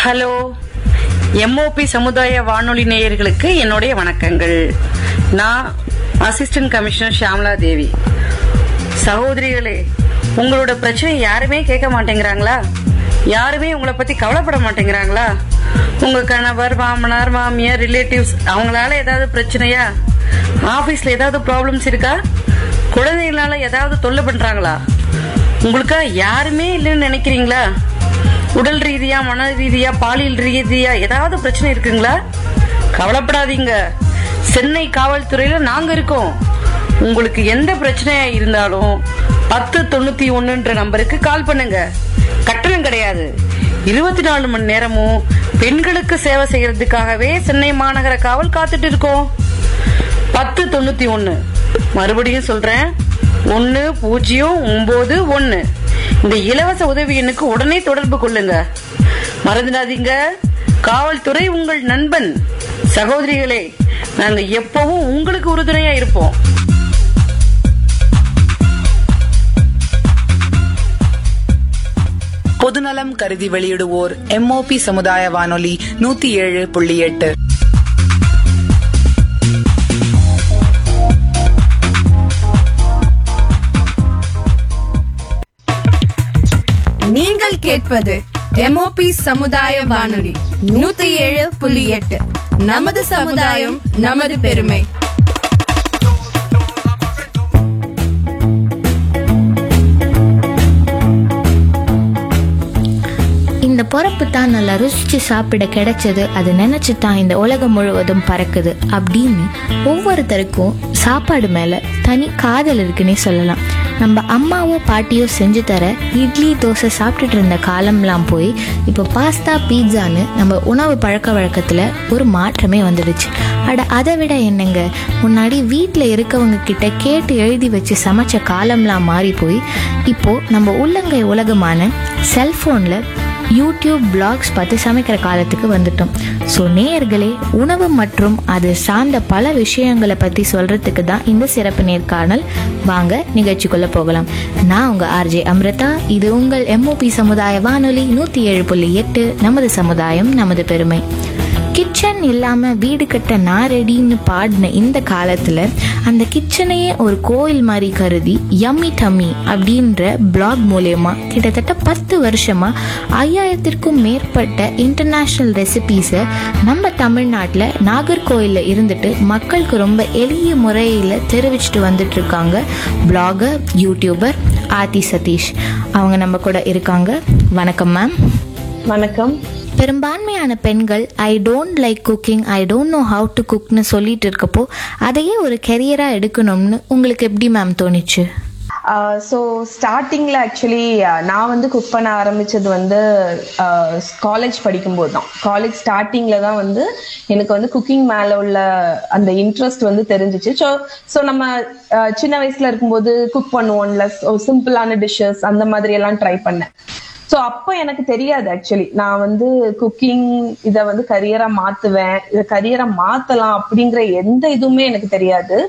hello MOP சமுதாய வானொலி நேயர்களுக்கு என்னுடைய வணக்கங்கள் நான் அசிஸ்டன்ட் கமிஷனர் ஷியாமலா தேவி சகோதரிகளே உங்களோட பிரச்சனை யாருமே கேட்க மாட்டேங்கிறாங்களா யாருமே உங்களை பத்தி கவலைப்பட மாட்டேங்கிறாங்களா உங்க கணவர் மாமனார் மாமியார் ரிலேட்டிவ்ஸ் அவங்களால ஏதாவது பிரச்சனையா ஆபீஸ்ல ஏதாவது ப்ராப்ளம்ஸ் இருக்கா குழந்தைகளால ஏதாவது தொல்லை பண்றாங்களா உங்களுக்கா யாருமே இல்லைன்னு நினைக்கிறீங்களா உடல் ரீதியா மன ரீதியா பாலியல் ரீதியா ஏதாவது பிரச்சனை இருக்குங்களா கவலைப்படாதீங்க சென்னை காவல்துறையில நாங்க இருக்கோம் உங்களுக்கு எந்த பிரச்சனையா இருந்தாலும் பத்து தொண்ணூத்தி ஒண்ணுன்ற நம்பருக்கு கால் பண்ணுங்க கட்டணம் கிடையாது இருபத்தி நாலு மணி நேரமும் பெண்களுக்கு சேவை செய்யறதுக்காகவே சென்னை மாநகர காவல் காத்துட்டு இருக்கோம் பத்து தொண்ணூத்தி ஒண்ணு மறுபடியும் சொல்றேன் ஒன்னு பூஜ்ஜியம் ஒன்பது ஒன்னு இந்த இலவச உதவி எண்ணுக்கு உடனே தொடர்பு கொள்ளுங்க மறந்துடாதீங்க காவல்துறை உங்கள் நண்பன் சகோதரிகளே நாங்க எப்பவும் உங்களுக்கு உறுதுணையா இருப்போம் பொதுநலம் கருதி வெளியிடுவோர் எம்ஓபி சமுதாய வானொலி நூத்தி ஏழு புள்ளி எட்டு நீங்கள் கேட்பது எம்ஓபி சமுதாய வானொலி நூத்தி ஏழு புள்ளி எட்டு நமது சமுதாயம் நமது பெருமை இந்த பொறப்பு தான் நல்லா ருசிச்சு சாப்பிட கிடைச்சது அது நினைச்சு தான் இந்த உலகம் முழுவதும் பறக்குது அப்படின்னு ஒவ்வொருத்தருக்கும் சாப்பாடு மேல தனி காதல் இருக்குன்னே சொல்லலாம் நம்ம அம்மாவோ பாட்டியோ செஞ்சு தர இட்லி தோசை சாப்பிட்டுட்டு இருந்த காலம்லாம் போய் இப்போ பாஸ்தா பீட்சான்னு நம்ம உணவு பழக்க வழக்கத்துல ஒரு மாற்றமே வந்துடுச்சு அட அதை விட என்னங்க முன்னாடி வீட்டில் இருக்கவங்க கிட்ட கேட்டு எழுதி வச்சு சமைச்ச காலம்லாம் மாறி போய் இப்போ நம்ம உள்ளங்கை உலகமான செல்போன்ல யூடியூப் பிளாக்ஸ் பார்த்து சமைக்கிற காலத்துக்கு வந்துட்டோம் ஸோ நேயர்களே உணவு மற்றும் அது சார்ந்த பல விஷயங்களை பற்றி சொல்கிறதுக்கு தான் இந்த சிறப்பு நேர்காணல் வாங்க நிகழ்ச்சிக்குள்ளே போகலாம் நான் உங்கள் ஆர்ஜே அம்ரிதா இது உங்கள் எம்ஓபி சமுதாய வானொலி நூற்றி ஏழு புள்ளி எட்டு நமது சமுதாயம் நமது பெருமை கிச்சன் இல்லாமல் வீடு கட்ட நான் ரெடின்னு பாடின இந்த காலத்தில் அந்த கிச்சனையே ஒரு கோயில் மாதிரி கருதி யம்மி டம்மி அப்படின்ற பிளாக் மூலயமா கிட்டத்தட்ட பத்து வருஷமா ஐயாயிரத்திற்கும் மேற்பட்ட இன்டர்நேஷ்னல் ரெசிபீஸை நம்ம தமிழ்நாட்டில் நாகர்கோயிலில் இருந்துட்டு மக்களுக்கு ரொம்ப எளிய முறையில் தெரிவிச்சிட்டு வந்துட்டு இருக்காங்க பிளாகர் யூடியூபர் ஆதி சதீஷ் அவங்க நம்ம கூட இருக்காங்க வணக்கம் மேம் வணக்கம் பெரும்பான்மையான பெண்கள் I don't like cooking I don't know how to குக்னு சொல்லிட்டு இருக்கப்போ அதையே ஒரு கெரியராக எடுக்கணும்னு உங்களுக்கு எப்படி மேம் தோணுச்சு ஸோ ஸ்டார்டிங்கில் ஆக்சுவலி நான் வந்து குக் பண்ண ஆரம்பிச்சது வந்து காலேஜ் படிக்கும்போது தான் காலேஜ் ஸ்டார்டிங்கில் தான் வந்து எனக்கு வந்து குக்கிங் மேலே உள்ள அந்த இன்ட்ரெஸ்ட் வந்து தெரிஞ்சிச்சு ஸோ ஸோ நம்ம அஹ், சின்ன வயசுல இருக்கும்போது குக் பண்ணுவோம்ல சிம்பிளான டிஷ்ஷஸ் அந்த மாதிரி எல்லாம் ட்ரை பண்ணேன் ஸோ அப்போ எனக்கு தெரியாது ஆக்சுவலி நான் வந்து குக்கிங் இதை வந்து கரியரா மாத்துவேன் இதை கரியரா மாத்தலாம் அப்படிங்கிற எந்த இதுவுமே எனக்கு தெரியாது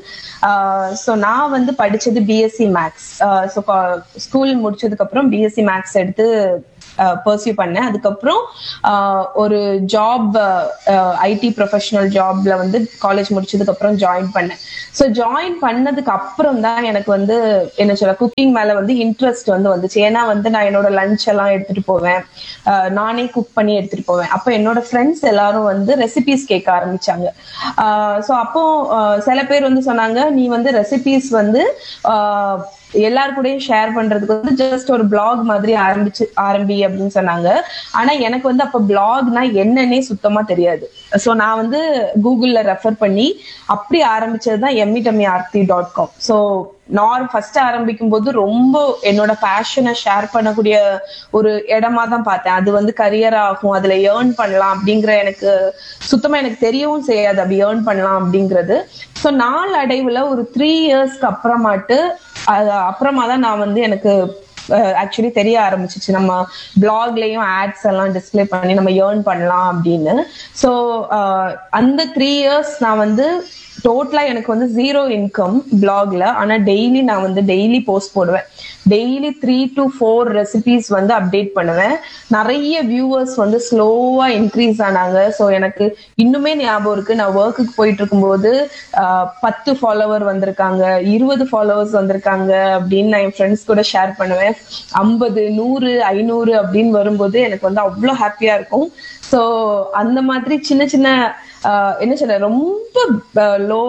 ஸோ நான் வந்து படிச்சது பிஎஸ்சி மேக்ஸ் ஸோ ஸ்கூல் முடிச்சதுக்கு அப்புறம் பிஎஸ்சி மேக்ஸ் எடுத்து பர்சியூ பண்ணேன் அதுக்கப்புறம் ஆஹ், ஒரு ஜாப் ஐடி ப்ரொஃபஷனல் ஜாப்ல வந்து காலேஜ் முடிச்சதுக்கு அப்புறம் ஜாயின் பண்ணேன் ஸோ ஜாயின் பண்ணதுக்கு அப்புறம் தான் எனக்கு வந்து என்ன சொல்ல குக்கிங் மேல வந்து இன்ட்ரெஸ்ட் வந்து வந்துச்சு ஏன்னா வந்து நான் என்னோட லஞ்ச் எல்லாம் எடுத்துட்டு போவேன் ஆஹ், நானே குக் பண்ணி எடுத்துட்டு போவேன் அப்போ என்னோட ஃப்ரெண்ட்ஸ் எல்லாரும் வந்து ரெசிபிஸ் கேட்க ஆரம்பிச்சாங்க ஸோ அப்போ ஆஹ், சில பேர் வந்து சொன்னாங்க நீ வந்து ரெசிபிஸ் வந்து ஆஹ், எல்லார் கூடயும் ஷேர் பண்றதுக்கு வந்து ஜஸ்ட் ஒரு பிளாக் மாதிரி ஆரம்பிச்சு ஆரம்பி அப்படின்னு சொன்னாங்க ஆனா எனக்கு வந்து அப்ப பிளாக்னா என்னன்னே சுத்தமா தெரியாது சோ நான் வந்து கூகுள்ல ரெஃபர் பண்ணி அப்படி ஆரம்பிச்சது தான் எம்இடமி ஆர்த்தி டாட் காம் ஸோ நான் ஃபர்ஸ்ட் ஆரம்பிக்கும் போது ரொம்ப என்னோட பேஷனை ஷேர் பண்ணக்கூடிய ஒரு இடமா தான் பார்த்தேன் அது வந்து கரியர் ஆகும் அதுல ஏர்ன் பண்ணலாம் அப்படிங்கிற எனக்கு சுத்தமா எனக்கு தெரியவும் செய்யாது அப்படி ஏர்ன் பண்ணலாம் அப்படிங்கிறது ஸோ நாள் அடைவுல ஒரு த்ரீ இயர்ஸ்க்கு அப்புறமாட்டு அது அப்புறமா தான் நான் வந்து எனக்கு ஆக்சுவலி தெரிய ஆரம்பிச்சிச்சு நம்ம பிளாக்லயும் ஆட்ஸ் எல்லாம் டிஸ்ப்ளே பண்ணி நம்ம ஏர்ன் பண்ணலாம் அப்படின்னு ஸோ அந்த த்ரீ இயர்ஸ் நான் வந்து டோட்டலா எனக்கு வந்து ஜீரோ இன்கம் பிளாக்ல ஆனா டெய்லி நான் வந்து டெய்லி போஸ்ட் போடுவேன் daily three to four recipes வந்து அப்டேட் பண்ணுவேன் நிறைய வியூவர்ஸ் வந்து ஸ்லோவா இன்க்ரீஸ் ஆனாங்க ஸோ எனக்கு இன்னுமே ஞாபகம் இருக்கு நான் ஒர்க்குக்கு போயிட்டு இருக்கும்போது ஆஹ், பத்து ஃபாலோவர் வந்திருக்காங்க இருபது ஃபாலோவர்ஸ் வந்திருக்காங்க அப்படின்னு நான் என் ஃப்ரெண்ட்ஸ் கூட ஷேர் பண்ணுவேன் ஐம்பது நூறு ஐநூறு அப்படின்னு வரும்போது எனக்கு வந்து அவ்வளோ ஹாப்பியா இருக்கும் ஸோ அந்த மாதிரி சின்ன சின்ன ஆஹ், என்ன சொல்ற ரொம்ப லோ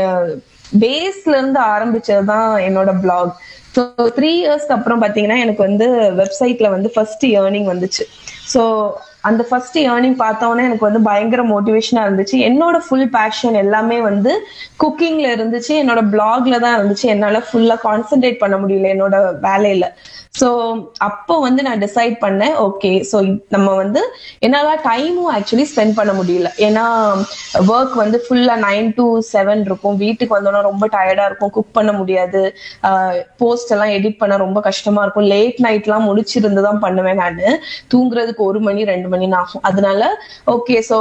பேஸ்ல இருந்து ஆரம்பிச்சது தான் என்னோட பிளாக் ஸோ த்ரீ இயர்ஸ்க்கு அப்புறம் பாத்தீங்கன்னா எனக்கு வந்து வெப்சைட்ல வந்து ஃபர்ஸ்ட் ஏர்னிங் வந்துச்சு ஸோ அந்த ஃபர்ஸ்ட் ஏர்னிங் பார்த்தோன்னே எனக்கு வந்து பயங்கர மோட்டிவேஷனா இருந்துச்சு என்னோட ஃபுல் பேஷன் எல்லாமே வந்து குக்கிங்ல இருந்துச்சு என்னோட பிளாக்ல தான் இருந்துச்சு என்னால ஃபுல்லா கான்சென்ட்ரேட் பண்ண முடியல என்னோட வேலையில ஸோ அப்போ வந்து நான் டிசைட் பண்ணேன் ஓகே ஸோ நம்ம வந்து என்னால டைமும் ஆக்சுவலி ஸ்பெண்ட் பண்ண முடியல ஏன்னா ஒர்க் வந்து ஃபுல்லா நைன் டு செவன் இருக்கும் வீட்டுக்கு வந்தோன்னா ரொம்ப டயர்டா இருக்கும் குக் பண்ண முடியாது போஸ்ட் எல்லாம் எடிட் பண்ண ரொம்ப கஷ்டமா இருக்கும் லேட் நைட்லாம் முடிச்சிருந்து தான் பண்ணுவேன் நான் தூங்குறதுக்கு ஒரு மணி ரெண்டு மணி ஆகும் அதனால ஓகே ஸோ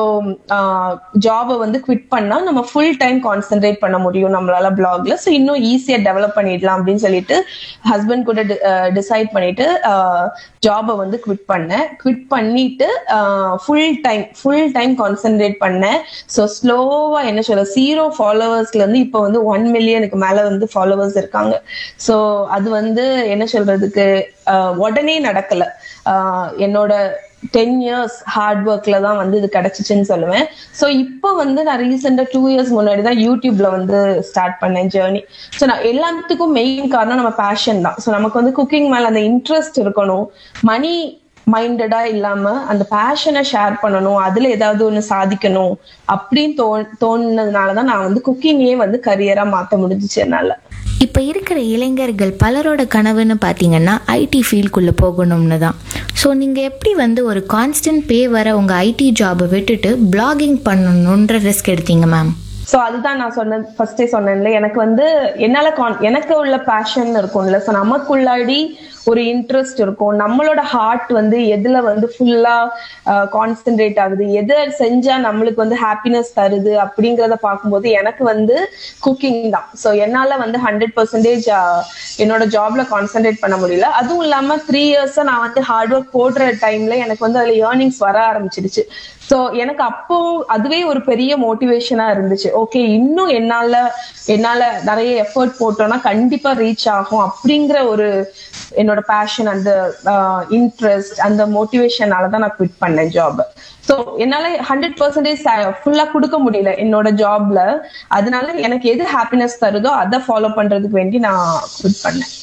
ஜாபை வந்து குவிட் பண்ணா நம்ம ஃபுல் டைம் கான்சென்ட்ரேட் பண்ண முடியும் நம்மளால பிளாக்ல ஸோ இன்னும் ஈஸியா டெவலப் பண்ணிடலாம் அப்படின்னு சொல்லிட்டு ஹஸ்பண்ட் கூட டிசைட் பண்ணிட்டு ஜாபை வந்து குவிட் பண்ணேன் குவிட் பண்ணிட்டு full time full time concentrate பண்ணேன் ஸோ ஸ்லோவா என்ன சொல்ல ஜீரோ ஃபாலோவர்ஸ்ல இருந்து இப்போ வந்து ஒன் மில்லியனுக்கு மேல வந்து ஃபாலோவர்ஸ் இருக்காங்க ஸோ அது வந்து என்ன சொல்றதுக்கு ஆஹ் உடனே நடக்கல ஆஹ் என்னோட டென் இயர்ஸ் ஹார்ட் ஒர்க்ல தான் வந்து இது கிடைச்சிச்சுன்னு சொல்லுவேன் ஸோ இப்போ வந்து நான் ரீசெண்டா டூ இயர்ஸ் முன்னாடி தான் யூடியூப்ல வந்து ஸ்டார்ட் பண்ணேன் ஜேர்னி ஸோ நான் எல்லாத்துக்கும் மெயின் காரணம் நம்ம பேஷன் தான் ஸோ நமக்கு வந்து குக்கிங் மேல அந்த இன்ட்ரெஸ்ட் இருக்கணும் மணி மைண்டடா இல்லாம அந்த பேஷனை ஷேர் பண்ணணும் அதுல ஏதாவது ஒண்ணு சாதிக்கணும் அப்படின்னு தோ தோணுனதுனாலதான் நான் வந்து குக்கிங்கே வந்து கரியரா மாத்த முடிஞ்சுச்சு என்னால இப்போ இருக்கிற இளைஞர்கள் பலரோட கனவுன்னு பார்த்தீங்கன்னா ஐடி ஃபீல்டுக்குள்ளே போகணும்னு தான் ஸோ நீங்கள் எப்படி வந்து ஒரு கான்ஸ்டன்ட் பே வர உங்கள் ஐடி ஜாபை விட்டுட்டு பிளாகிங் பண்ணணுன்ற ரிஸ்க் எடுத்தீங்க மேம் சோ அதுதான் நான் சொன்னது ஃபர்ஸ்டே சொன்னேன்ல எனக்கு வந்து என்னால con- எனக்கு உள்ள பேஷன் இருக்கும்ல சோ நமக்குள்ளாடி ஒரு இன்ட்ரெஸ்ட் இருக்கும் நம்மளோட ஹார்ட் வந்து எதுல வந்து ஃபுல்லா கான்சென்ட்ரேட் ஆகுது எதை செஞ்சா நம்மளுக்கு வந்து ஹாப்பினஸ் தருது அப்படிங்கறத பார்க்கும்போது எனக்கு வந்து குக்கிங் தான் சோ என்னால வந்து ஹண்ட்ரட் பர்சன்டேஜ் என்னோட ஜாப்ல கான்சென்ட்ரேட் பண்ண முடியல அதுவும் இல்லாம த்ரீ இயர்ஸா நான் வந்து ஹார்ட் ஒர்க் போடுற டைம்ல எனக்கு வந்து அதுல ஏர்னிங்ஸ் வர ஆரம்பிச்சிருச்சு சோ எனக்கு அப்போ அதுவே ஒரு பெரிய மோட்டிவேஷனா இருந்துச்சு ஓகே இன்னும் என்னால என்னால நிறைய எஃபர்ட் போட்டோம்னா கண்டிப்பா ரீச் ஆகும் அப்படிங்கிற ஒரு என்னோட பேஷன் அந்த இன்ட்ரெஸ்ட் அந்த மோட்டிவேஷனால தான் நான் குவிட் பண்ணேன் ஜாப் சோ என்னால ஹண்ட்ரட் பர்சன்டேஜ் ஃபுல்லா கொடுக்க முடியல என்னோட ஜாப்ல அதனால எனக்கு எது ஹாப்பினஸ் தருதோ அதை ஃபாலோ பண்றதுக்கு வேண்டி நான் குவிட் பண்ணேன்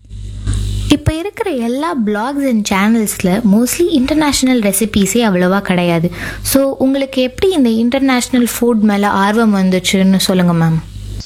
இப்போ இருக்கிற எல்லா பிளாக்ஸ் அண்ட் சேனல்ஸில் மோஸ்ட்லி இன்டர்நேஷ்னல் ரெசிபீஸே அவ்வளோவா கிடையாது ஸோ உங்களுக்கு எப்படி இந்த இன்டர்நேஷ்னல் ஃபுட் மேலே ஆர்வம் வந்துச்சுன்னு சொல்லுங்கள் மேம்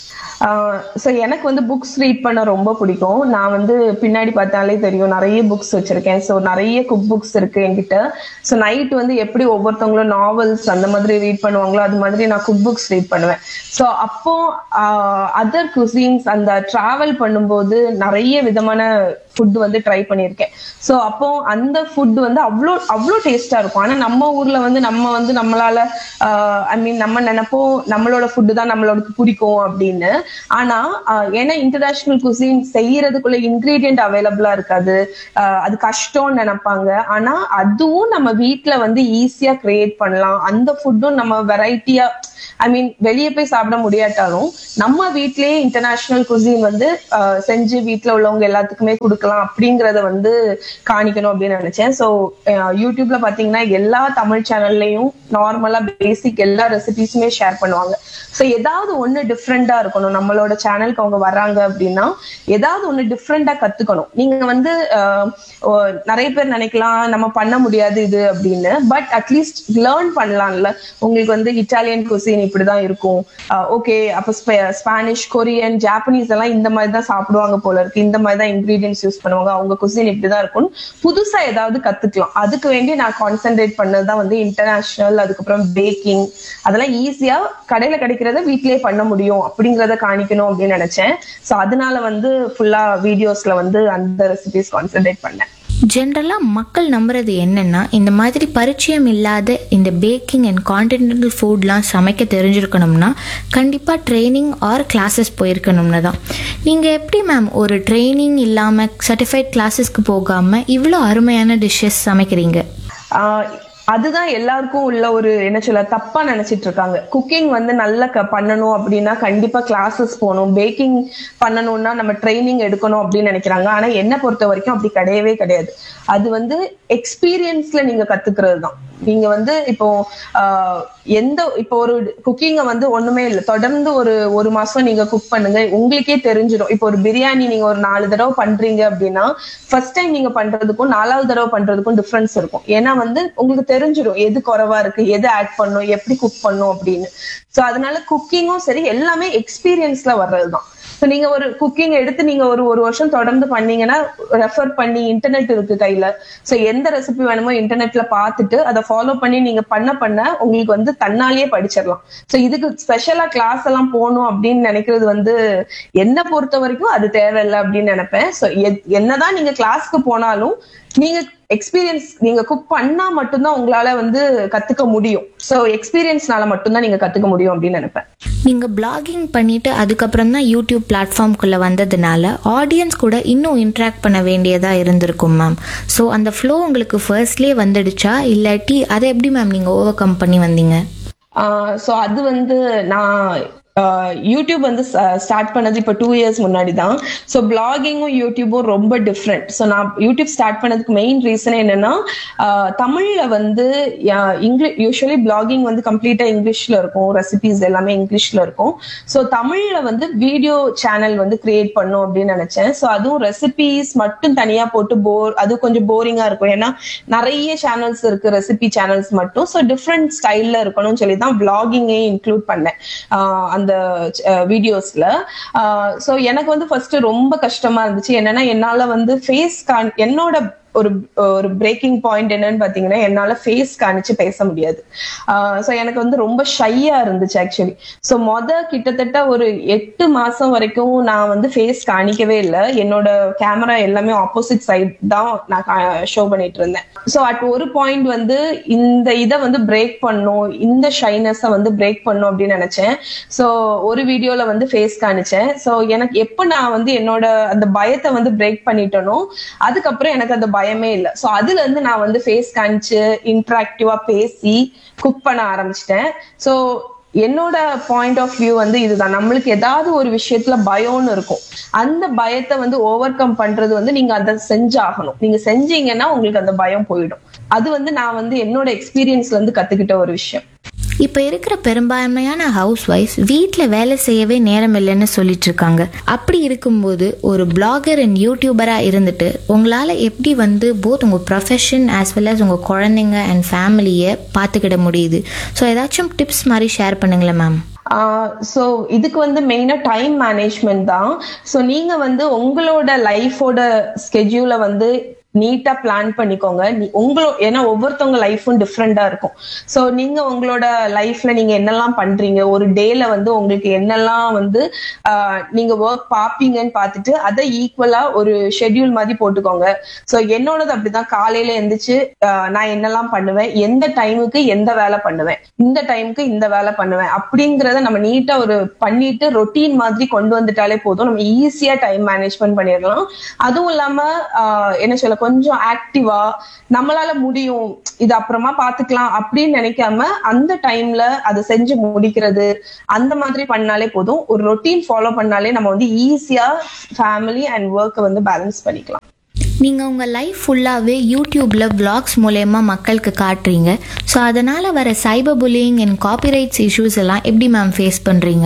ஸோ எனக்கு வந்து புக்ஸ் ரீட் பண்ண ரொம்ப பிடிக்கும் நான் வந்து பின்னாடி பார்த்தாலே தெரியும் நிறைய புக்ஸ் வச்சிருக்கேன் ஸோ நிறைய குக் புக்ஸ் இருக்கு என்கிட்ட ஸோ நைட் வந்து எப்படி ஒவ்வொருத்தவங்களும் நாவல்ஸ் அந்த மாதிரி ரீட் பண்ணுவாங்களோ அது மாதிரி நான் குக் புக்ஸ் ரீட் பண்ணுவேன் ஸோ அப்போ அதர் குசின்ஸ் அந்த டிராவல் பண்ணும்போது நிறைய விதமான ஃபுட் வந்து ட்ரை பண்ணியிருக்கேன் ஸோ அப்போ அந்த ஃபுட் வந்து அவ்வளோ அவ்வளோ டேஸ்டா இருக்கும் ஆனா நம்ம ஊர்ல வந்து நம்ம வந்து நம்மளால ஐ மீன் நம்ம நினைப்போம் நம்மளோட ஃபுட்டு தான் நம்மளோட பிடிக்கும் அப்படின்னு ஆனா ஆஹ் ஏன்னா இன்டர்நேஷனல் குசின் செய்யறதுக்குள்ள இன்கிரீடியன்ட் அவைலபிளா இருக்காது ஆஹ் அது கஷ்டம்னு நினைப்பாங்க ஆனா அதுவும் நம்ம வீட்ல வந்து ஈஸியா கிரியேட் பண்ணலாம் அந்த ஃபுட்டும் நம்ம வெரைட்டியா ஐ மீன் வெளியே போய் சாப்பிட முடியாட்டாலும் நம்ம வீட்லயே இன்டர்நேஷனல் குசின் வந்து ஆஹ் செஞ்சு வீட்ல உள்ளவங்க எல்லாத்துக்குமே கொடுக்கலாம் அப்படிங்கறத வந்து காணிக்கணும் அப்படின்னு நினைச்சேன் ஸோ யூடியூப்ல பாத்தீங்கன்னா எல்லா தமிழ் சேனல்லையும் நார்மலா பேசிக் எல்லா ரெசிபிஸுமே ஷேர் பண்ணுவாங்க ஸோ ஏதாவது ஒண்ணு டிஃப்ரெண்டா இருக்கணும் நம்மளோட சேனலுக்கு அவங்க வர்றாங்க அப்படின்னா ஏதாவது ஒண்ணு டிஃப்ரெண்டா கத்துக்கணும் நீங்க வந்து ஆஹ் ஓ, நிறைய பேர் நினைக்கலாம் நம்ம பண்ண முடியாது இது அப்படின்னு பட் அட்லீஸ்ட் லேர்ன் பண்ணலாம்ல உங்களுக்கு வந்து இட்டாலியன் குசின் இப்படிதான் இருக்கும் ஓகே அப்ப ஸ்பானிஷ் கொரியன் ஜாப்பனீஸ் எல்லாம் இந்த மாதிரி தான் சாப்பிடுவாங்க போல இருக்கு இந்த மாதிரி தான் இன்கிரீடியன்ஸ் யூஸ் பண்ணுவாங்க அவங்க குசின் இப்படிதான் இருக்கும் புதுசா ஏதாவது கத்துக்கலாம் அதுக்கு வேண்டி நான் கான்சென்ட்ரேட் பண்ணதுதான் வந்து இன்டர்நேஷனல் அதுக்கப்புறம் பேக்கிங் அதெல்லாம் ஈஸியா கடையில கிடைக்கிறத வீட்லயே பண்ண முடியும் அப்படிங்கறத காணிக்கணும் அப்படின்னு நினைச்சேன் சோ அதனால வந்து ஃபுல்லா வீடியோஸ்ல வந்து அந்த ரெசிபிஸ் கான்சென்ட்ரேட் பண்ணேன் ஜென்ரலாக மக்கள் நம்புறது என்னன்னா இந்த மாதிரி பரிச்சயம் இல்லாத இந்த பேக்கிங் அண்ட் கான்டினென்டல் ஃபுட்லாம் சமைக்க தெரிஞ்சிருக்கணும்னா கண்டிப்பாக ட்ரைனிங் ஆர் கிளாஸஸ் போயிருக்கணும்னு தான் நீங்கள் எப்படி மேம் ஒரு ட்ரைனிங் இல்லாமல் சர்டிஃபைட் கிளாஸஸ்க்கு போகாமல் இவ்வளோ அருமையான டிஷ்ஷஸ் சமைக்கிறீங்க ஆஹ் அதுதான் எல்லாருக்கும் உள்ள ஒரு என்ன சொல்ல தப்பா நினைச்சிட்டு இருக்காங்க குக்கிங் வந்து நல்லா க- பண்ணணும் அப்படின்னா கண்டிப்பா கிளாஸஸ் போகணும் பேக்கிங் பண்ணணும்னா நம்ம ட்ரைனிங் எடுக்கணும் அப்படின்னு நினைக்கிறாங்க ஆனா என்ன பொறுத்த வரைக்கும் அப்படி கிடையவே கிடையாது அது வந்து எக்ஸ்பீரியன்ஸ்ல நீங்க கத்துக்கிறது தான் நீங்க வந்து இப்போ ஆஹ், எந்த இப்போ ஒரு குக்கிங்க வந்து ஒண்ணுமே இல்லை தொடர்ந்து ஒரு ஒரு மாசம் நீங்க குக் பண்ணுங்க உங்களுக்கே தெரிஞ்சிடும் இப்போ ஒரு பிரியாணி நீங்க ஒரு நாலு தடவை பண்றீங்க அப்படின்னா ஃபர்ஸ்ட் டைம் நீங்க பண்றதுக்கும் நாலாவது தடவை பண்றதுக்கும் டிஃபரன்ஸ் இருக்கும் ஏன்னா வந்து உங்களுக்கு தெரிஞ்சிடும் எது குறைவா இருக்கு எது ஆட் பண்ணும் எப்படி குக் பண்ணும் அப்படின்னு சோ அதனால குக்கிங்கும் சரி எல்லாமே எக்ஸ்பீரியன்ஸ்ல வர்றதுதான் ஸோ நீங்க ஒரு குக்கிங் எடுத்து நீங்க ஒரு ஒரு வருஷம் தொடர்ந்து பண்ணீங்கன்னா ரெஃபர் பண்ணி இன்டர்நெட் இருக்கு கையில ஸோ எந்த ரெசிபி வேணுமோ இன்டர்நெட்ல பார்த்துட்டு அதை ஃபாலோ பண்ணி நீங்க பண்ண பண்ண உங்களுக்கு வந்து தன்னாலேயே படிச்சிடலாம் ஸோ இதுக்கு ஸ்பெஷலா கிளாஸ் எல்லாம் போகணும் அப்படின்னு நினைக்கிறது வந்து என்ன பொறுத்த வரைக்கும் அது தேவையில்லை அப்படின்னு நினைப்பேன் ஸோ என்னதான் நீங்க கிளாஸ்க்கு போனாலும் நீங்க எக்ஸ்பீரியன்ஸ் நீங்க குக் பண்ணா மட்டும்தான் உங்களால வந்து கத்துக்க முடியும் ஸோ எக்ஸ்பீரியன்ஸ்னால மட்டும்தான் நீங்க கத்துக்க முடியும் அப்படின்னு நினைப்பேன் நீங்கள் பிளாகிங் பண்ணிவிட்டு அதுக்கப்புறம் தான் யூடியூப் பிளாட்ஃபார்ம்குள்ளே வந்ததுனால ஆடியன்ஸ் கூட இன்னும் இன்ட்ராக்ட் பண்ண வேண்டியதாக இருந்திருக்கும் மேம் ஸோ அந்த ஃப்ளோ உங்களுக்கு ஃபர்ஸ்ட்லேயே வந்துடுச்சா இல்லாட்டி அதை எப்படி மேம் நீங்கள் ஓவர் கம் பண்ணி வந்தீங்க ஸோ அது வந்து நான் ஆஹ் யூடியூப் வந்து ஸ்டார்ட் பண்ணது இப்போ டூ இயர்ஸ் முன்னாடி தான் ஸோ பிளாகிங்கும் யூடியூபும் ரொம்ப டிஃப்ரெண்ட் ஸோ நான் யூடியூப் ஸ்டார்ட் பண்ணதுக்கு மெயின் ரீசன் என்னன்னா ஆஹ் தமிழ்ல வந்து இங்கிலீஷ் யூஸ்வலி பிளாகிங் வந்து கம்ப்ளீட்டா இங்கிலீஷ்ல இருக்கும் ரெசிபிஸ் எல்லாமே இங்கிலீஷ்ல இருக்கும் ஸோ தமிழ்ல வந்து வீடியோ சேனல் வந்து கிரியேட் பண்ணும் அப்படின்னு நினைச்சேன் ஸோ அதுவும் ரெசிபிஸ் மட்டும் தனியா போட்டு போர் அது கொஞ்சம் போரிங்கா இருக்கும் ஏன்னா நிறைய சேனல்ஸ் இருக்கு ரெசிபி சேனல்ஸ் மட்டும் ஸோ டிஃப்ரெண்ட் ஸ்டைல்ல இருக்கணும்னு சொல்லி தான் பிளாகிங்கே இன்க்ளூட் பண்ணேன் ஆஹ் அந்த வீடியோஸ்ல ஸோ எனக்கு வந்து ஃபர்ஸ்ட் ரொம்ப கஷ்டமா இருந்துச்சு என்னன்னா என்னால வந்து ஃபேஸ் என்னோட ஒரு ஒரு பிரேக்கிங் பாயிண்ட் என்னன்னு பாத்தீங்கன்னா என்னால ஃபேஸ் காணிச்சு பேச முடியாது ஸோ எனக்கு வந்து ரொம்ப ஷையா இருந்துச்சு ஆக்சுவலி ஸோ மொத கிட்டத்தட்ட ஒரு எட்டு மாசம் வரைக்கும் நான் வந்து ஃபேஸ் காணிக்கவே இல்லை என்னோட கேமரா எல்லாமே ஆப்போசிட் சைட் தான் நான் ஷோ பண்ணிட்டு இருந்தேன் ஸோ அட் ஒரு பாயிண்ட் வந்து இந்த இதை வந்து பிரேக் பண்ணும் இந்த ஷைனஸை வந்து பிரேக் பண்ணும் அப்படின்னு நினைச்சேன் ஸோ ஒரு வீடியோல வந்து ஃபேஸ் காணிச்சேன் ஸோ எனக்கு எப்போ நான் வந்து என்னோட அந்த பயத்தை வந்து பிரேக் பண்ணிட்டனோ அதுக்கப்புறம் எனக்கு அந்த பயமே இல்லை ஸோ அதுல இருந்து நான் வந்து ஃபேஸ் காணிச்சு இன்ட்ராக்டிவா பேசி குக் பண்ண ஆரம்பிச்சிட்டேன் ஸோ என்னோட பாயிண்ட் ஆஃப் வியூ வந்து இதுதான் நம்மளுக்கு ஏதாவது ஒரு விஷயத்துல பயம்னு இருக்கும் அந்த பயத்தை வந்து ஓவர் கம் பண்றது வந்து நீங்க அதை செஞ்சாகணும் நீங்க செஞ்சீங்கன்னா உங்களுக்கு அந்த பயம் போயிடும் அது வந்து நான் வந்து என்னோட எக்ஸ்பீரியன்ஸ்ல இருந்து கத்துக்கிட்ட ஒரு விஷயம் இப்போ இருக்கிற பெரும்பான்மையான ஹவுஸ் ஒய்ஃப்ஸ் வீட்டில் வேலை செய்யவே நேரம் இல்லைன்னு சொல்லிட்டு இருக்காங்க அப்படி இருக்கும்போது ஒரு பிளாகர் அண்ட் யூடியூபராக இருந்துட்டு உங்களால் எப்படி வந்து போத் உங்கள் ப்ரொஃபஷன் ஆஸ் வெல் அஸ் உங்கள் குழந்தைங்க அண்ட் ஃபேமிலியை பார்த்துக்கிட முடியுது ஸோ ஏதாச்சும் டிப்ஸ் மாதிரி ஷேர் பண்ணுங்களேன் மேம் ஸோ இதுக்கு வந்து மெயினா டைம் மேனேஜ்மெண்ட் தான் ஸோ நீங்க வந்து உங்களோட லைஃபோட ஸ்கெட்யூலை வந்து நீட்டா பிளான் பண்ணிக்கோங்க நீ- உங்களோ ஏன்னா ஒவ்வொருத்தவங்க லைஃபும் டிஃப்ரெண்டா இருக்கும் ஸோ நீங்க உங்களோட லைஃப்ல நீங்க என்னெல்லாம் பண்றீங்க ஒரு டேல வந்து உங்களுக்கு என்னெல்லாம் வந்து ஆஹ், நீங்க ஒர்க் பாப்பீங்கன்னு பார்த்துட்டு அதை ஈக்குவலா ஒரு ஷெட்யூல் மாதிரி போட்டுக்கோங்க ஸோ என்னோடது அப்படிதான் காலையில எந்திரிச்சு ஆஹ், நான் என்னெல்லாம் பண்ணுவேன் எந்த டைமுக்கு எந்த வேலை பண்ணுவேன் இந்த டைமுக்கு இந்த வேலை பண்ணுவேன் அப்படிங்கறத நம்ம நீட்டா ஒரு பண்ணிட்டு ரொட்டீன் மாதிரி கொண்டு வந்துட்டாலே போதும் நம்ம ஈஸியா டைம் மேனேஜ்மெண்ட் பண்ணிடலாம் அதுவும் இல்லாம ஆஹ், என்ன சொல்ல கொஞ்சம் ஆக்டிவா நம்மளால முடியும் இது அப்புறமா பாத்துக்கலாம் அப்படின்னு நினைக்காம அந்த டைம்ல அதை செஞ்சு முடிக்கிறது அந்த மாதிரி பண்ணாலே போதும் ஒரு ரொட்டீன் ஃபாலோ பண்ணாலே நம்ம வந்து ஈஸியா ஃபேமிலி அண்ட் ஒர்க்கை வந்து பேலன்ஸ் பண்ணிக்கலாம் நீங்கள் உங்கள் லைஃப் ஃபுல்லாகவே யூடியூப்பில் vlogs மூலயமா மக்களுக்கு காட்டுறீங்க ஸோ அதனால் வர cyberbullying and copyrights issues எல்லாம் எப்படி மேம் ஃபேஸ் பண்ணுறீங்க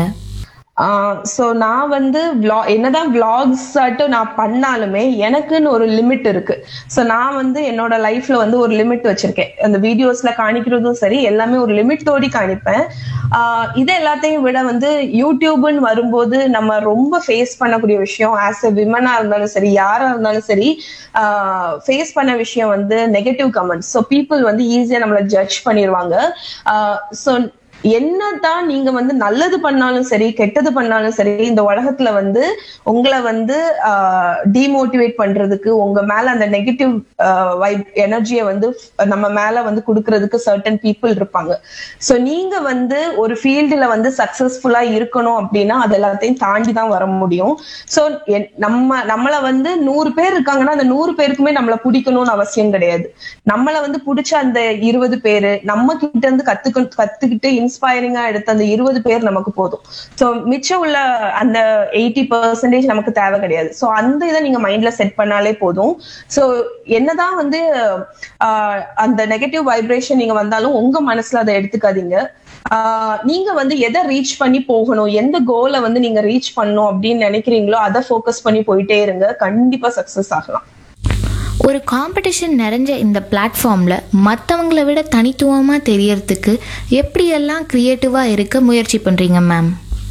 ஸோ நான் வந்து vlog என்னதான் vlogs ஆட்டும் நான் பண்ணாலுமே எனக்குன்னு ஒரு லிமிட் இருக்கு ஸோ நான் வந்து என்னோட லைஃப்ல வந்து ஒரு லிமிட் வச்சிருக்கேன் அந்த வீடியோஸ்ல காணிக்கிறதும் சரி எல்லாமே ஒரு லிமிட்டோடி காணிப்பேன் ஆஹ் இது எல்லாத்தையும் விட வந்து யூடியூப்னு வரும்போது நம்ம ரொம்ப ஃபேஸ் பண்ணக்கூடிய விஷயம் ஆஸ் எ விமனா இருந்தாலும் சரி யாரா இருந்தாலும் சரி ஃபேஸ் பண்ண விஷயம் வந்து நெகட்டிவ் கமெண்ட்ஸ் ஸோ பீப்புள் வந்து ஈஸியா நம்மளை ஜட்ஜ் பண்ணிடுவாங்க ஸோ என்னதான் நீங்க வந்து நல்லது பண்ணாலும் சரி கெட்டது பண்ணாலும் சரி இந்த உலகத்துல வந்து உங்களை வந்து டிமோட்டிவேட் பண்றதுக்கு உங்க மேல அந்த நெகட்டிவ் வைப் எனர்ஜியை வந்து நம்ம மேல வந்து கொடுக்கறதுக்கு சர்டன் பீப்புள் இருப்பாங்க சோ நீங்க வந்து ஒரு ஃபீல்டுல வந்து சக்சஸ்ஃபுல்லா இருக்கணும் அப்படின்னா அது எல்லாத்தையும் தாண்டி தான் வர முடியும் சோ நம்ம நம்மள வந்து நூறு பேர் இருக்காங்கன்னா அந்த நூறு பேருக்குமே நம்மள பிடிக்கணும்னு அவசியம் கிடையாது நம்மள வந்து பிடிச்ச அந்த இருபது பேரு நம்ம கிட்ட இருந்து கத்துக்க கத்துக்கிட்டு இன்ஸ்பைரிங்கா எடுத்த அந்த இருபது பேர் நமக்கு போதும் சோ மிச்சம் உள்ள அந்த எயிட்டி பர்சன்டேஜ் நமக்கு தேவை கிடையாது சோ அந்த இதை நீங்க மைண்ட்ல செட் பண்ணாலே போதும் சோ என்னதான் வந்து ஆஹ், அந்த நெகட்டிவ் வைப்ரேஷன் நீங்க வந்தாலும் உங்க மனசுல அதை எடுத்துக்காதீங்க ஆஹ், நீங்க வந்து எதை ரீச் பண்ணி போகணும் எந்த கோலை வந்து நீங்க ரீச் பண்ணணும் அப்படின்னு நினைக்கிறீங்களோ அதை ஃபோக்கஸ் பண்ணி போயிட்டே இருங்க கண்டிப்பா சக்சஸ் ஆகலாம் ஒரு காம்படிஷன் நிறைஞ்ச இந்த பிளாட்ஃபார்மில் மற்றவங்கள விட தனித்துவமாக தெரியறதுக்கு எப்படியெல்லாம் க்ரியேட்டிவாக இருக்க முயற்சி பண்ணுறீங்க மேம்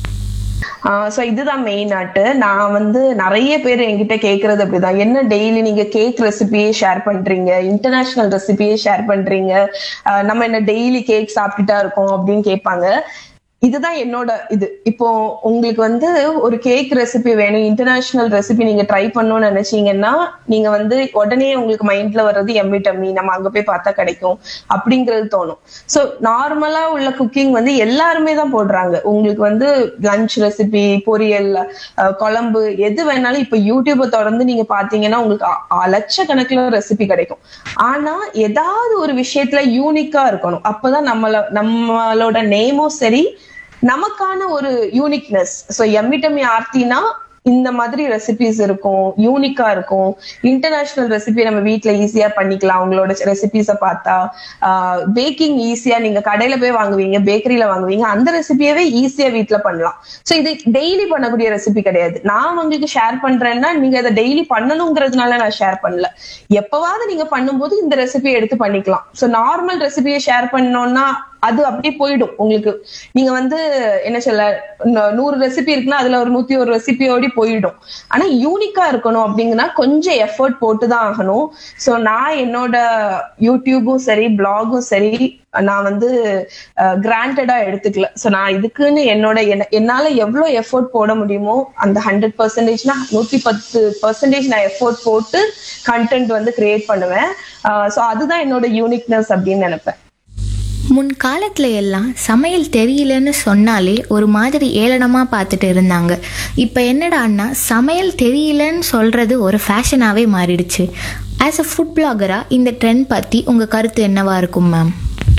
சோ இதுதான் மெயின் ஆட்டு நான் வந்து நிறைய பேர் என்கிட்ட கேக்குறது அப்படிதான் என்ன டெய்லி நீங்க கேக் ரெசிபியே ஷேர் பண்றீங்க இன்டர்நேஷனல் ரெசிபியே ஷேர் பண்றீங்க ஆஹ் நம்ம என்ன டெய்லி கேக் சாப்பிட்டுட்டா இருக்கோம் அப்படின்னு கேட்பாங்க இதுதான் என்னோட இது இப்போ உங்களுக்கு வந்து ஒரு கேக் ரெசிபி வேணும் இன்டர்நேஷனல் ரெசிபி நீங்க ட்ரை பண்ணணும்னு நினைச்சீங்கன்னா நீங்க வந்து உடனே உங்களுக்கு மைண்ட்ல வர்றது எம்மி டம்மி நம்ம அங்க போய் பார்த்தா கிடைக்கும் அப்படிங்கிறது தோணும் சோ நார்மலா உள்ள குக்கிங் வந்து எல்லாருமே தான் போடுறாங்க உங்களுக்கு வந்து லஞ்ச் ரெசிபி பொரியல் அஹ், குழம்பு எது வேணாலும் இப்ப யூடியூபை தொடர்ந்து நீங்க பாத்தீங்கன்னா உங்களுக்கு அ- அ- லட்சக்கணக்குல ரெசிபி கிடைக்கும் ஆனா ஏதாவது ஒரு விஷயத்துல யூனிக்கா இருக்கணும் அப்பதான் நம்மள நம்மளோட நேமும் சரி நமக்கான ஒரு யூனிக்னஸ் சோ எம்மிட்டமி ஆர்த்தினா இந்த மாதிரி ரெசிபிஸ் இருக்கும் யூனிக்கா இருக்கும் இன்டர்நேஷனல் ரெசிபி நம்ம வீட்ல ஈஸியா பண்ணிக்கலாம் உங்களோட ரெசிபிஸ பார்த்தா பேக்கிங் ஈஸியா நீங்க கடையில போய் வாங்குவீங்க பேக்கரியில வாங்குவீங்க அந்த ரெசிபியவே ஈஸியா வீட்ல பண்ணலாம் சோ இது டெய்லி பண்ணக்கூடிய ரெசிபி கிடையாது நான் உங்களுக்கு ஷேர் பண்றேன்னா நீங்க அதை டெய்லி பண்ணணுங்கிறதுனால நான் ஷேர் பண்ணல எப்பவாவது நீங்க பண்ணும்போது இந்த ரெசிபியை எடுத்து பண்ணிக்கலாம் சோ நார்மல் ரெசிபியை ஷேர் பண்ணோம்னா அது அப்படியே போயிடும் உங்களுக்கு நீங்க வந்து என்ன சொல்ல ந- நூறு ரெசிபி இருக்குன்னா அதுல ஒரு நூத்தி ஒரு ரெசிபியோட போயிடும் ஆனா யூனிக்கா இருக்கணும் அப்படிங்கன்னா கொஞ்சம் எஃபர்ட் போட்டு தான் ஆகணும் சோ நான் என்னோட யூடியூபும் சரி பிளாகும் சரி நான் வந்து கிராண்டடா எடுத்துக்கல சோ நான் இதுக்குன்னு என்னோட என்ன- என்னால எவ்வளவு எஃபோர்ட் போட முடியுமோ அந்த ஹண்ட்ரட் பர்சன்டேஜ்னா நூத்தி பத்து பர்சன்டேஜ் நான் எஃபோர்ட் போட்டு கண்டென்ட் வந்து கிரியேட் பண்ணுவேன் சோ அதுதான் என்னோட யூனிக்னஸ் அப்படின்னு நினைப்பேன் முன்காலத்துல எல்லாம் சமையல் தெரியலன்னு சொன்னாலே ஒரு மாதிரி ஏளனமாக பார்த்துட்டு இருந்தாங்க இப்போ என்னடான்னா சமையல் தெரியலன்னு சொல்கிறது ஒரு ஃபேஷனாகவே மாறிடுச்சு ஆஸ் அ ஃபுட் பிளாகராக இந்த ட்ரெண்ட் பற்றி உங்கள் கருத்து என்னவா இருக்கும் மேம்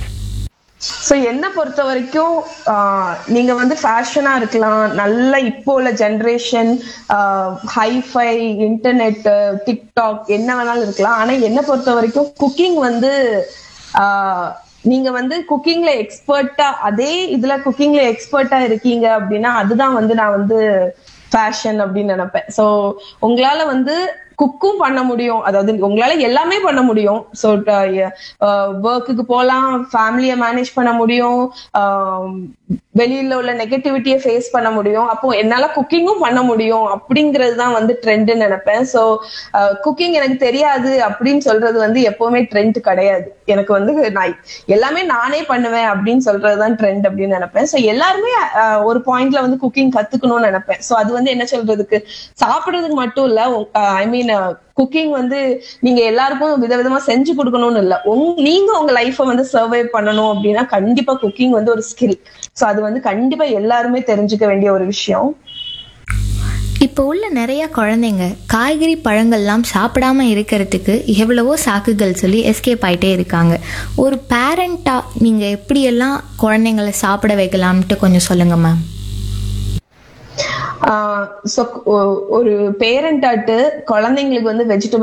சோ என்ன பொறுத்த வரைக்கும் ஆஹ், நீங்க வந்து ஃபேஷனா இருக்கலாம் நல்ல இப்போ உள்ள ஜென்ரேஷன் ஹைஃபை இன்டர்நெட் டிக்டாக் என்ன வேணாலும் இருக்கலாம் ஆனா என்ன பொறுத்த வரைக்கும் குக்கிங் வந்து ஆஹ், நீங்க வந்து குக்கிங்ல எக்ஸ்பர்ட்டா அதே இதுல குக்கிங்ல எக்ஸ்பர்ட்டா இருக்கீங்க அப்படின்னா அதுதான் வந்து நான் வந்து ஃபேஷன் அப்படின்னு நினைப்பேன் சோ உங்களால வந்து குக்கும் பண்ண முடியும் அதாவது உங்களால எல்லாமே பண்ண முடியும் ஸோ ஒர்க்குக்கு போகலாம் ஃபேமிலியை மேனேஜ் பண்ண முடியும் ஆஹ் வெளியில உள்ள நெகட்டிவிட்டியை ஃபேஸ் பண்ண முடியும் அப்போ என்னால குக்கிங்கும் பண்ண முடியும் அப்படிங்கிறது தான் வந்து ட்ரெண்ட்னு நினைப்பேன் ஸோ குக்கிங் எனக்கு தெரியாது அப்படின்னு சொல்றது வந்து எப்பவுமே ட்ரெண்ட் கிடையாது எனக்கு வந்து நான் எல்லாமே நானே பண்ணுவேன் அப்படின்னு சொல்றதுதான் ட்ரெண்ட் அப்படின்னு நினைப்பேன் ஸோ எல்லாருமே ஆஹ் ஒரு பாயிண்ட்ல வந்து குக்கிங் கத்துக்கணும்னு நினைப்பேன் ஸோ அது வந்து என்ன சொல்றதுக்கு சாப்பிடுறதுக்கு மட்டும் இல்ல ஐ மீன் குக்கிங் வந்து நீங்க எல்லாருக்கும் விதவிதமா செஞ்சு கொடுக்கணும்னு இல்ல உங் நீங்க உங்க லைஃப வந்து சர்வை பண்ணணும் அப்படின்னா கண்டிப்பா குக்கிங் வந்து ஒரு ஸ்கில் சோ அது வந்து கண்டிப்பா எல்லாருமே தெரிஞ்சுக்க வேண்டிய ஒரு விஷயம் இப்போ உள்ள நிறைய குழந்தைங்க காய்கறி பழங்கள்லாம் சாப்பிடாம இருக்கிறதுக்கு எவ்வளவோ சாக்குகள் சொல்லி எஸ்கேப் ஆயிட்டே இருக்காங்க ஒரு பேரண்டா நீங்க எப்படியெல்லாம் குழந்தைங்களை சாப்பிட வைக்கலாம்ட்டு கொஞ்சம் சொல்லுங்க மேம் ஸோ ஒரு பேரண்ட் ஆட்டு குழந்தைங்களுக்கு வந்து வெஜிடபிள்